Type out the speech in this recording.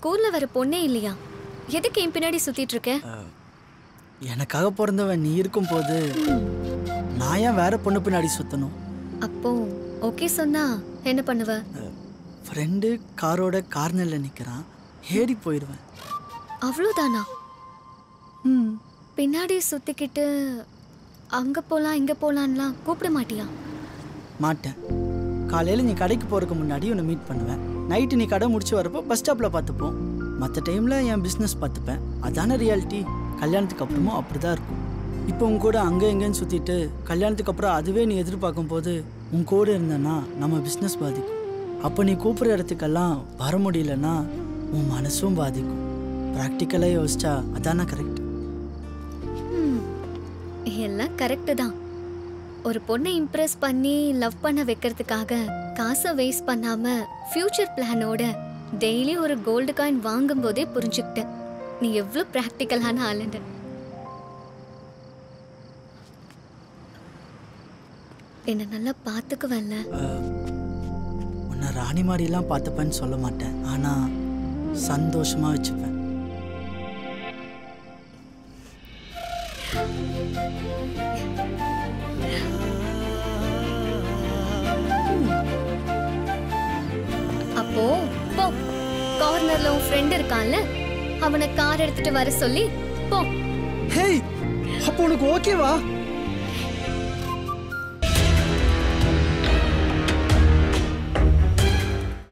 ஊர்ல வர பொண்ணே இல்லையா எதுக்கு என் பின்னாடி சுத்திட்டு இருக்க எனக்காக பிறந்தவன் நீ இருக்கும்போது நான் ஏன் வேற பொண்ணு பின்னாடி சுத்தணும் அப்போ ஓகே சொன்னா என்ன பண்ணுவ ஃப்ரெண்டு காரோட கார்னரில் நிற்கிறான் ஏறி போயிடுவேன் அவ்வளோதானா ம் பின்னாடி சுத்திக்கிட்டு அங்க போலாம் இங்க போலான்லாம் கூப்பிட மாட்டியா மாட்டேன் காலையில் நீ கடைக்கு போகிறதுக்கு முன்னாடி உன்னை மீட் பண்ணுவேன் நைட்டு நீ கடை முடிச்சு வரப்போ பஸ் ஸ்டாப்பில் பார்த்துப்போம் மற்ற டைமில் என் பிஸ்னஸ் பார்த்துப்பேன் அதான ரியாலிட்டி கல்யாணத்துக்கு அப்புறமும் அப்படி தான் இருக்கும் இப்போ உன் கூட அங்கே எங்கேன்னு சுற்றிட்டு கல்யாணத்துக்கு அப்புறம் அதுவே நீ எதிர்பார்க்கும் போது உன் கூட இருந்தேன்னா நம்ம பிஸ்னஸ் பாதிக்கும் அப்போ நீ கூப்பிட்ற இடத்துக்கெல்லாம் வர முடியலன்னா உன் மனசும் பாதிக்கும் ப்ராக்டிக்கலாக யோசிச்சா அதானே கரெக்ட் ம், எல்லாம் கரெக்டு தான் ஒரு பொண்ணை இம்ப்ரெஸ் பண்ணி லவ் பண்ண வைக்கிறதுக்காக காசை வேஸ்ட் பண்ணாம ஃபியூச்சர் பிளானோட டெய்லி ஒரு கோல்டு காயின் வாங்கும் போதே புரிஞ்சுக்கிட்டேன் நீ எவ்வளோ ப்ராக்டிக்கலான ஆளுன்னு என்னை நல்லா பார்த்துக்குவல்ல உன்னை ராணி மாதிரிலாம் பார்த்துப்பேன்னு சொல்ல மாட்டேன் ஆனால் சந்தோஷமாக வச்சுப்பேன் அப்போ போ கார்னர்ல உன் ஃப்ரெண்ட் இருக்கான்ல அவனை கார் எடுத்துட்டு வர சொல்லி போ ஹேய் அப்போ உனக்கு ஓகேவா